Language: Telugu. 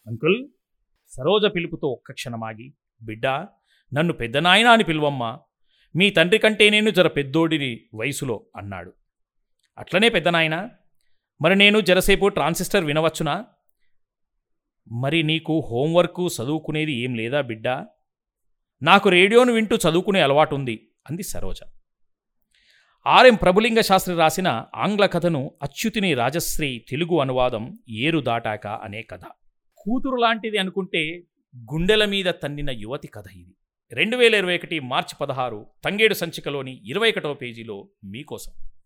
అంకుల్ సరోజ పిలుపుతో ఒక్క క్షణమాగి బిడ్డా నన్ను పెద్దనాయన అని పిలువమ్మా మీ తండ్రి కంటే నేను జర పెద్దోడిని వయసులో అన్నాడు అట్లనే పెద్దనాయన మరి నేను జరసేపు ట్రాన్సిస్టర్ వినవచ్చునా మరి నీకు హోంవర్క్ చదువుకునేది ఏం లేదా బిడ్డా నాకు రేడియోను వింటూ చదువుకునే అలవాటుంది అంది సరోజ ఆర్ఎం ప్రభులింగ శాస్త్రి రాసిన ఆంగ్ల కథను అచ్యుతిని రాజశ్రీ తెలుగు అనువాదం ఏరు దాటాక అనే కథ కూతురు లాంటిది అనుకుంటే గుండెల మీద తన్నిన యువతి కథ ఇది రెండు వేల ఇరవై ఒకటి మార్చి పదహారు తంగేడు సంచికలోని ఇరవై ఒకటవ పేజీలో మీకోసం